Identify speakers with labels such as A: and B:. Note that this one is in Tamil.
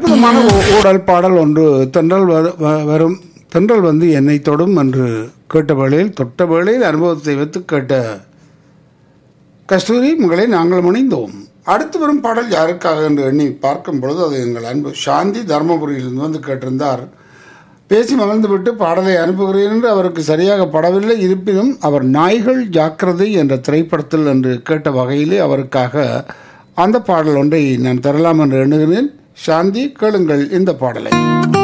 A: அற்புதமான ஓ- ஊடல் பாடல் ஒன்று தென்றல் வரு- வ- வரும் தென்றல் வந்து என்னை தொடும் என்று கேட்ட வேளையில் தொட்ட வேளையில் அனுபவத்தை வைத்து கேட்ட கஸ்தூரி உங்களை நாங்கள் முனைந்தோம் அடுத்து வரும் பாடல் யாருக்காக என்று எண்ணி பார்க்கும் பொழுது அது எங்கள் அன்பு சாந்தி தர்மபுரியிலிருந்து வந்து கேட்டிருந்தார் பேசி மகிழ்ந்துவிட்டு பாடலை அனுப்புகிறேன் என்று அவருக்கு சரியாக படவில்லை இருப்பினும் அவர் நாய்கள் ஜாக்கிரதை என்ற திரைப்படத்தில் என்று கேட்ட வகையிலே அவருக்காக அந்த பாடல் ஒன்றை நான் தரலாம் என்று எண்ணுகிறேன் சாந்தி கேளுங்கள் இந்த பாடலை